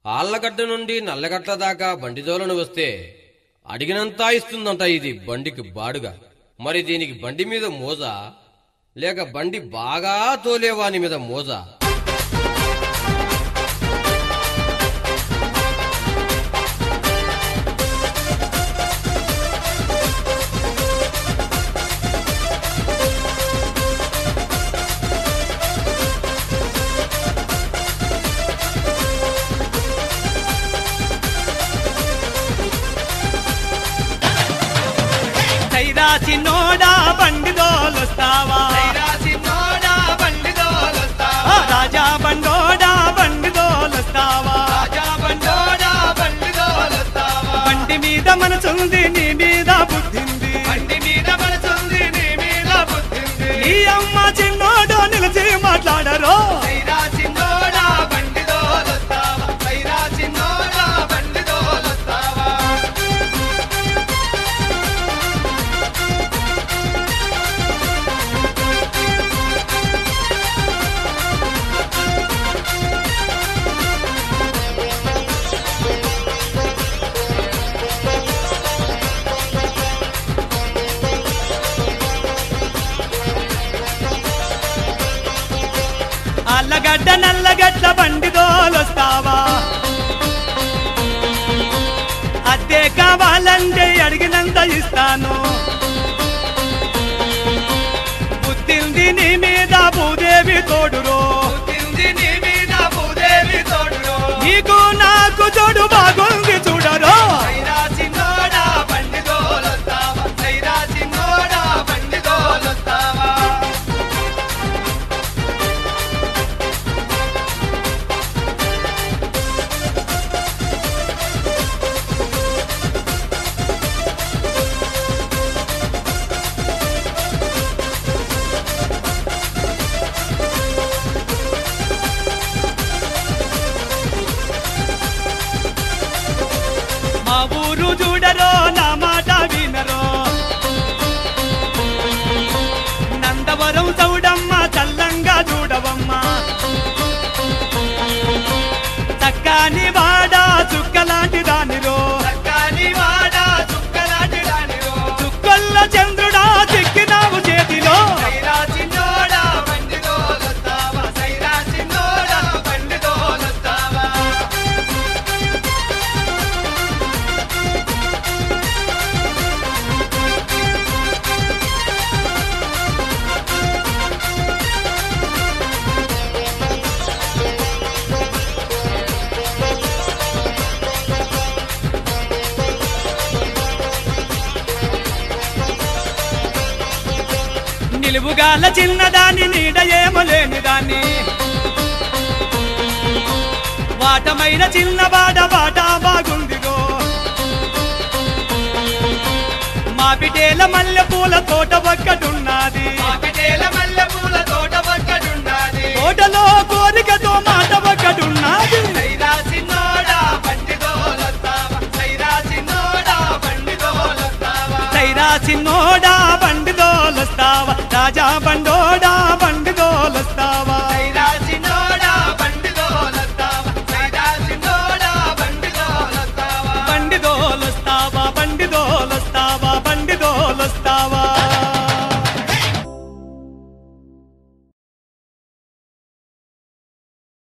ఆళ్లగడ్డ నుండి నల్లగట్ల దాకా బండిదోలను వస్తే అడిగినంతా ఇస్తుందంట ఇది బండికి బాడుగా మరి దీనికి బండి మీద మోజా లేక బండి బాగా తోలేవాని మీద మోజా సైరాసి నోడా బండి దోలొస్తావా ఆ రాజా బండోడా బండి దోలొస్తావా బండి మీద మనసుంది నీ మీద బుద్ధింది నీ అమ్మ చిన్నోడో నిలిచి మాట్లాడరు అల్లగడ్డ నల్లగడ్డ బండి దోలొస్తావా అద్దె కావాలంటే అడిగినంత ఇస్తాను బుద్ధింది నీ మీద భూదేవి తోడురో నీకు నాకు చోడు బాగుంది చూడరో మా ఊరు చూడరో నా మాట వినరో నందవరం చౌడమ్మ చల్లంగా చూడవమ్మ చక్కని వాడ చుక్కలాంటి దానిరో చుక్కల్ల చంద్రుడా చిక్కినావు చేతిలో నిలువుగాల చిన్నదాన్ని నీడ ఏమో లేని దాన్ని వాటమైన చిన్నవాడ వాట బాగుందిగో మా పిటేల మల్లె పూల తోట ఒక్కటున్నది తోటలో